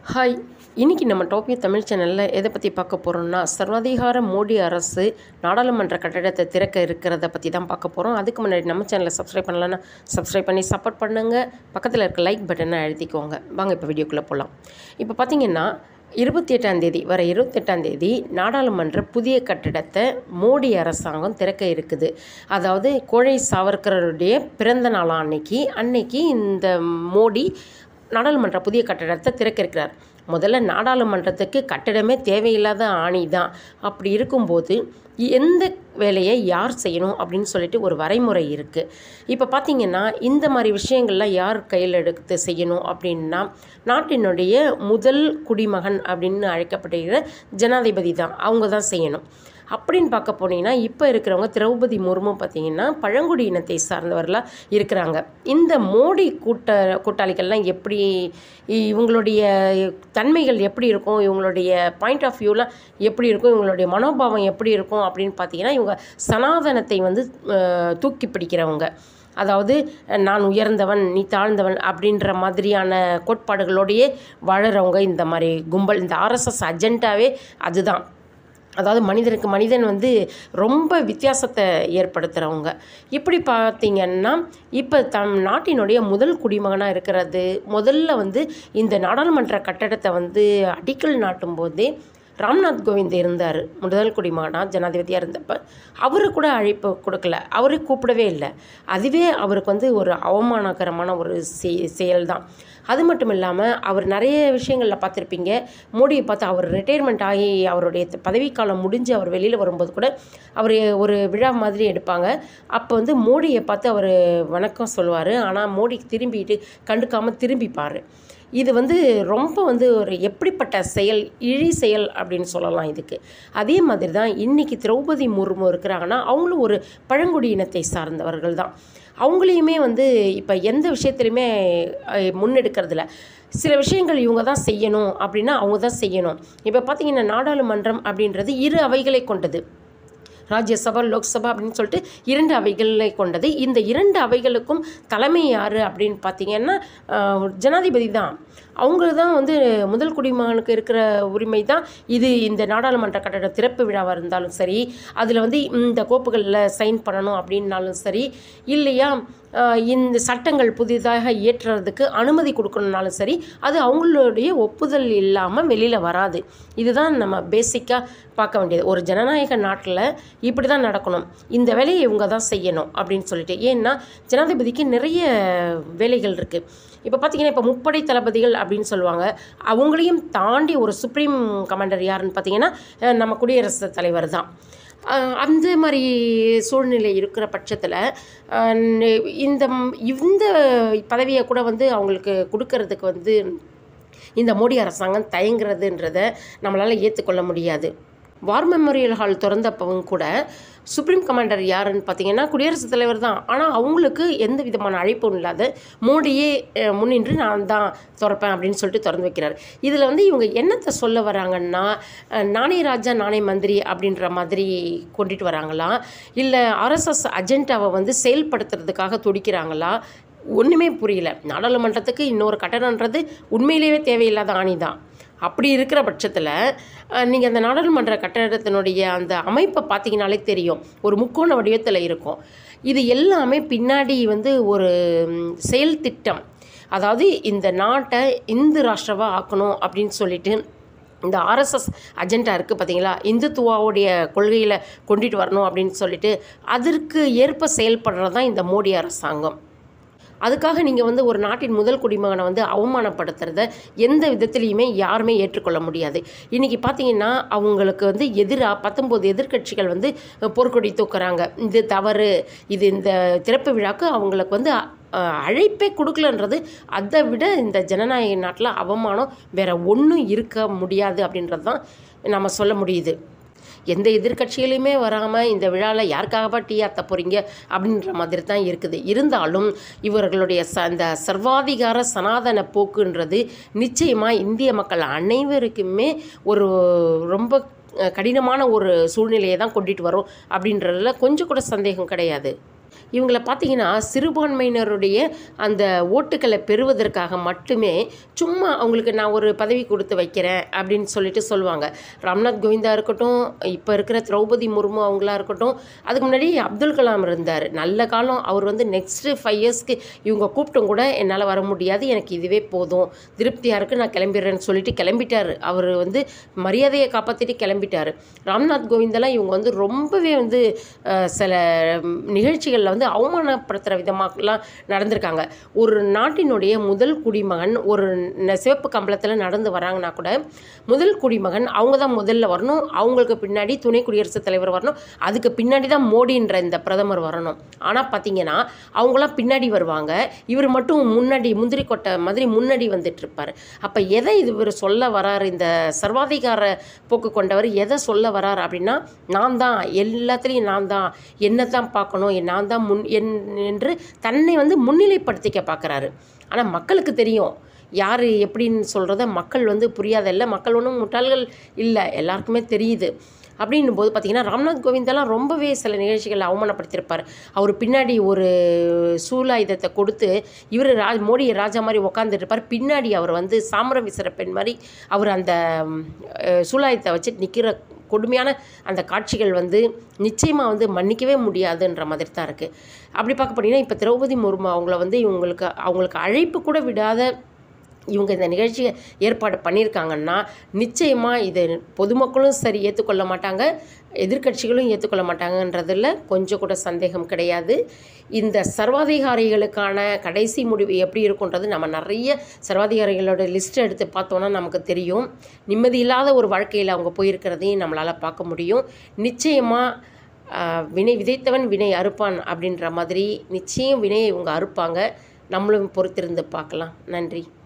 hi இன்னைக்கு நம்ம topic Tamil சேனலில் எதை பற்றி பார்க்க போகிறோம்னா சர்வாதிகார மோடி அரசு நாடாளுமன்ற கட்டடத்தை திறக்க இருக்கிறத பற்றி தான் பார்க்க போகிறோம் அதுக்கு முன்னாடி நம்ம சேனலை சப்ஸ்கிரைப் பண்ணலன்னா சப்ஸ்கிரைப் பண்ணி சப்போர்ட் பண்ணுங்கள் பக்கத்தில் இருக்க லைக் பட்டனை அழுத்திக்கோங்க வாங்க இப்போ வீடியோக்குள்ளே போகலாம் இப்போ பார்த்தீங்கன்னா இருபத்தி எட்டாம் தேதி வர இருபத்தெட்டாம் தேதி நாடாளுமன்ற புதிய கட்டிடத்தை மோடி அரசாங்கம் திறக்க இருக்குது அதாவது கோழை சாவர்கருடைய பிறந்த நாள் அன்னைக்கு அன்னைக்கு இந்த மோடி நாடாளுமன்ற புதிய கட்டடத்தை திறக்க இருக்கிறார் முதல்ல நாடாளுமன்றத்துக்கு கட்டடமே தேவையில்லாத ஆணி தான் அப்படி இருக்கும்போது எந்த வேலையை யார் செய்யணும் அப்படின்னு சொல்லிட்டு ஒரு வரைமுறை இருக்குது இப்போ பார்த்தீங்கன்னா இந்த மாதிரி விஷயங்கள்லாம் யார் கையில் எடுத்து செய்யணும் அப்படின்னா நாட்டினுடைய முதல் குடிமகன் அப்படின்னு அழைக்கப்படுகிற ஜனாதிபதி தான் அவங்க தான் செய்யணும் அப்படின்னு பார்க்க போனீங்கன்னா இப்போ இருக்கிறவங்க திரௌபதி முர்மு பார்த்தீங்கன்னா பழங்குடி இனத்தை சார்ந்தவர்களாக இருக்கிறாங்க இந்த மோடி கூட்ட கூட்டாளிகள்லாம் எப்படி இவங்களுடைய தன்மைகள் எப்படி இருக்கும் இவங்களுடைய பாயிண்ட் ஆஃப் வியூலாம் எப்படி இருக்கும் இவங்களுடைய மனோபாவம் எப்படி இருக்கும் அப்படின்னு பார்த்தீங்கன்னா இவங்க சனாதனத்தை வந்து அஹ், தூக்கி பிடிக்கிறவங்க அதாவது நான் உயர்ந்தவன் நீ தாழ்ந்தவன் அப்படின்ற மாதிரியான கோட்பாடுகளோடையே வாழறவங்க இந்த மாதிரி கும்பல் இந்த ஆர்எஸ்எஸ் அஜெண்டாவே அதுதான் அதாவது மனிதனுக்கு மனிதன் வந்து ரொம்ப வித்தியாசத்தை ஏற்படுத்துகிறவங்க இப்படி பார்த்தீங்கன்னா இப்போ தம் நாட்டினுடைய முதல் குடிமகனாக இருக்கிறது முதல்ல வந்து இந்த நாடாளுமன்ற கட்டடத்தை வந்து அடிக்கல் நாட்டும் போதே ராம்நாத் கோவிந்த் இருந்தார் முதல் குடிமகனாக ஜனாதிபதியாக இருந்தப்ப அவரு கூட அழைப்பு கொடுக்கல அவரே கூப்பிடவே இல்லை அதுவே அவருக்கு வந்து ஒரு அவமானகரமான ஒரு செய் செயல் தான் அது மட்டும் இல்லாமல் அவர் நிறைய விஷயங்களில் பார்த்துருப்பீங்க மோடியை பார்த்து அவர் ரிட்டையர்மெண்ட் ஆகி அவருடைய பதவிக்காலம் முடிஞ்சு அவர் வெளியில் வரும்போது கூட அவர் ஒரு விழா மாதிரி எடுப்பாங்க அப்போ வந்து மோடியை பார்த்து அவர் வணக்கம் சொல்லுவார் ஆனால் மோடி திரும்பிட்டு கண்டுக்காமல் திரும்பிப்பார் இது வந்து ரொம்ப வந்து ஒரு எப்படிப்பட்ட செயல் இழி செயல் அப்படின்னு சொல்லலாம் இதுக்கு அதே மாதிரி தான் இன்றைக்கி திரௌபதி முர்மு இருக்கிறாங்கன்னா அவங்களும் ஒரு பழங்குடி இனத்தை சார்ந்தவர்கள் தான் அவங்களையுமே வந்து இப்போ எந்த விஷயத்துலையுமே அஹ், முன்னெடுக்கிறதில்ல சில விஷயங்கள் இவங்க தான் செய்யணும் அப்படின்னா அவங்க தான் செய்யணும் இப்போ பார்த்தீங்கன்னா நாடாளுமன்றம் அப்படின்றது இரு அவைகளை கொண்டது ராஜ்யசபா லோக்சபா அப்படின்னு சொல்லிட்டு இரண்டு அவைகளை கொண்டது இந்த இரண்டு அவைகளுக்கும் தலைமை யார் அப்படின்னு பார்த்தீங்கன்னா ஆஹ், ஜனாதிபதி தான் அவங்க தான் வந்து முதல் குடிமகனுக்கு இருக்கிற உரிமை தான் இது இந்த நாடாளுமன்ற கட்டட திறப்பு விழாவாக இருந்தாலும் சரி அதில் வந்து இந்த கோப்புகளில் சைன் பண்ணணும் அப்படின்னாலும் சரி இல்லையா ஆஹ், இந்த சட்டங்கள் புதிதாக இயற்றுறதுக்கு அனுமதி கொடுக்கணுன்னாலும் சரி அது அவங்களுடைய ஒப்புதல் இல்லாமல் வெளியில் வராது இதுதான் நம்ம பேசிக்காக பார்க்க வேண்டியது ஒரு ஜனநாயக நாட்டில் இப்படி தான் நடக்கணும் இந்த வேலையை இவங்க தான் செய்யணும் அப்படின்னு சொல்லிட்டு ஏன்னா ஜனாதிபதிக்கு நிறைய வேலைகள் இருக்குது இப்போ பார்த்தீங்கன்னா இப்போ முப்படை தளபதிகள் அப்படின்னு சொல்லுவாங்க அவங்களையும் தாண்டி ஒரு சுப்ரீம் கமாண்டர் யாருன்னு பார்த்தீங்கன்னா அஹ், நம்ம குடியரசுத் தலைவர் தான் அஹ், அந்த மாதிரி சூழ்நிலை இருக்கிற பட்சத்தில் இந்த இந்த பதவியை கூட வந்து அவங்களுக்கு கொடுக்கறதுக்கு வந்து இந்த மோடி அரசாங்கம் தயங்குறதுன்றத நம்மளால் ஏற்றுக்கொள்ள முடியாது வார் மெமோரியல் ஹால் திறந்தப்பவும் கூட சுப்ரீம் கமாண்டர் யாருன்னு பார்த்தீங்கன்னா குடியரசுத் தலைவர் தான் ஆனால் அவங்களுக்கு எந்த விதமான அழைப்பும் இல்லாத மோடியே அஹ், முன்னின்று நான் தான் திறப்பேன் அப்படின்னு சொல்லிட்டு திறந்து வைக்கிறார் இதில் வந்து இவங்க என்னத்தை சொல்ல வராங்கன்னா அஹ், நானே ராஜா நானே மந்திரி அப்படின்ற மாதிரி கொண்டுட்டு வராங்களா இல்லை ஆர்எஸ்எஸ் அஜெண்டாவை வந்து செயல்படுத்துறதுக்காக துடிக்கிறாங்களா ஒன்றுமே புரியல நாடாளுமன்றத்துக்கு இன்னொரு கட்டணன்றது உண்மையிலேயே தேவையில்லாத ஆணி தான் அப்படி இருக்கிற பட்சத்தில் நீங்கள் அந்த நாடாளுமன்ற கட்டடத்தினுடைய அந்த அமைப்பை பார்த்தீங்கனாலே தெரியும் ஒரு முக்கோண வடிவத்தில் இருக்கும் இது எல்லாமே பின்னாடி வந்து ஒரு ம், செயல் திட்டம் அதாவது இந்த நாட்டை இந்து ராஷ்டிரவா ஆக்கணும் அப்படின்னு சொல்லிட்டு இந்த ஆர்எஸ்எஸ் அஜெண்டா இருக்குது பார்த்தீங்களா இந்துத்துவாவுடைய கொள்கையில் கொண்டுட்டு வரணும் அப்படின்னு சொல்லிட்டு அதற்கு ஏற்ப செயல்படுறது தான் இந்த மோடி அரசாங்கம் அதுக்காக நீங்கள் வந்து ஒரு நாட்டின் முதல் குடிமகனை வந்து அவமானப்படுத்துறத எந்த விதத்துலையுமே யாருமே ஏற்றுக்கொள்ள முடியாது இன்றைக்கி பார்த்தீங்கன்னா அவங்களுக்கு வந்து எதிராக பத்தொம்போது எதிர்க்கட்சிகள் வந்து போர்க்கொடி தூக்குறாங்க இது தவறு இது இந்த திறப்பு விழாக்கு அவங்களுக்கு வந்து அஹ், அழைப்பே கொடுக்கலன்றது அதை விட இந்த ஜனநாயக நாட்டில் அவமானம் வேற ஒன்றும் இருக்க முடியாது அப்படின்றது தான் நம்ம சொல்ல முடியுது எந்த எதிர்க்கட்சிகளுமே வராமல் இந்த விழாவில் யாருக்காகவா டீ ஆத்த போகிறீங்க அப்படின்ற மாதிரி தான் இருக்குது இருந்தாலும் இவர்களுடைய ச இந்த சர்வாதிகார சனாதன போக்குன்றது நிச்சயமாக இந்திய மக்கள் அனைவருக்குமே ஒரு ரொம்ப அஹ், கடினமான ஒரு சூழ்நிலையை தான் கொண்டுட்டு வரும் அப்படின்றதுல கொஞ்சம் கூட சந்தேகம் கிடையாது இவங்கள பார்த்தீங்கன்னா சிறுபான்மையினருடைய அந்த ஓட்டுக்களை பெறுவதற்காக மட்டுமே சும்மா அவங்களுக்கு நான் ஒரு பதவி கொடுத்து வைக்கிறேன் அப்படின்னு சொல்லிட்டு சொல்லுவாங்க ராம்நாத் கோவிந்தா இருக்கட்டும் இப்போ இருக்கிற திரௌபதி முர்மு அவங்களா இருக்கட்டும் அதுக்கு முன்னாடி அப்துல் கலாம் இருந்தார் நல்ல காலம் அவர் வந்து நெக்ஸ்ட்டு ஃபைவ் இயர்ஸ்க்கு இவங்க கூப்பிட்டும் கூட என்னால் வர முடியாது எனக்கு இதுவே போதும் திருப்தியாக இருக்குது நான் கிளம்பிடுறேன்னு சொல்லிட்டு கிளம்பிட்டார் அவர் வந்து மரியாதையை காப்பாற்றிட்டு கிளம்பிட்டார் ராம்நாத் கோவிந்தெல்லாம் இவங்க வந்து ரொம்பவே வந்து அஹ், சில நிகழ்ச்சிகளில் வந்து அவமானப்படுத்துகிற விதமாகலாம் நடந்திருக்காங்க ஒரு நாட்டினுடைய முதல் குடிமகன் ஒரு ந- சிவப்பு கம்பளத்தில் நடந்து வராங்கன்னா கூட முதல் குடிமகன் அவங்க தான் முதல்ல வரணும் அவங்களுக்கு பின்னாடி துணை குடியரசுத் தலைவர் வரணும் அதுக்கு பின்னாடி தான் மோடின்ற இந்த பிரதமர் வரணும் ஆனால் பார்த்தீங்கன்னா அவங்களாம் பின்னாடி வருவாங்க இவர் மட்டும் முன்னாடி முந்திரி கொட்டை மாதிரி முன்னாடி வந்துட்டு இருப்பார் அப்போ எதை இது இவர் சொல்ல வராரு இந்த சர்வாதிகார போக்கு கொண்டவர் எதை சொல்ல வராரு அப்படின்னா நான் தான் எல்லாத்துலேயும் நான் தான் என்னை தான் பார்க்கணும் நான் தான் முன் என் என்று தன்னை வந்து முன்னிலைப்படுத்திக்க பார்க்குறாரு ஆனால் மக்களுக்கு தெரியும் யார் எப்படின்னு சொல்கிறத மக்கள் வந்து புரியாதல்ல மக்கள் ஒன்றும் முட்டாள்கள் இல்லை எல்லாருக்குமே தெரியுது அப்படின்னும் போது பார்த்தீங்கன்னா ராம்நாத் கோவிந்தெல்லாம் ரொம்பவே சில நிகழ்ச்சிகளை அவமானப்படுத்தியிருப்பார் அவர் பின்னாடி ஒரு சூலாயுதத்தை கொடுத்து இவர் ரா மோடி ராஜா மாதிரி உக்காந்துட்டு இருப்பார் பின்னாடி அவர் வந்து சாமரம் வீசுகிற பெண் மாதிரி அவர் அந்த ம், அஹ், சூலாயுதத்தை வச்சு நிற்கிற கொடுமையான அந்த காட்சிகள் வந்து நிச்சயமாக வந்து மன்னிக்கவே முடியாதுன்ற மாதிரி தான் இருக்குது அப்படி பார்க்க போனீங்கன்னா இப்போ திரௌபதி முர்மு அவங்கள வந்து இவங்களுக்கு அவங்களுக்கு அழைப்பு கூட விடாத இவங்க இந்த நிகழ்ச்சியை ஏற்பாடு பண்ணியிருக்காங்கன்னா நிச்சயமாக இதை பொதுமக்களும் சரி ஏற்றுக்கொள்ள மாட்டாங்க எதிர்க்கட்சிகளும் ஏற்றுக்கொள்ள மாட்டாங்கன்றதில் கொஞ்சம் கூட சந்தேகம் கிடையாது இந்த சர்வாதிகாரிகளுக்கான கடைசி முடிவு எப்படி இருக்குன்றது நம்ம நிறைய சர்வாதிகாரிகளோட லிஸ்ட் எடுத்து பார்த்தோன்னா நமக்கு தெரியும் நிம்மதி இல்லாத ஒரு வாழ்க்கையில் அவங்க போயிருக்கிறதையும் நம்மளால் பார்க்க முடியும் நிச்சயமாக வினை விதைத்தவன் வினை அறுப்பான் அப்படின்ற மாதிரி நிச்சயம் வினையை இவங்க அறுப்பாங்க நம்மளும் பொறுத்திருந்து பார்க்கலாம் நன்றி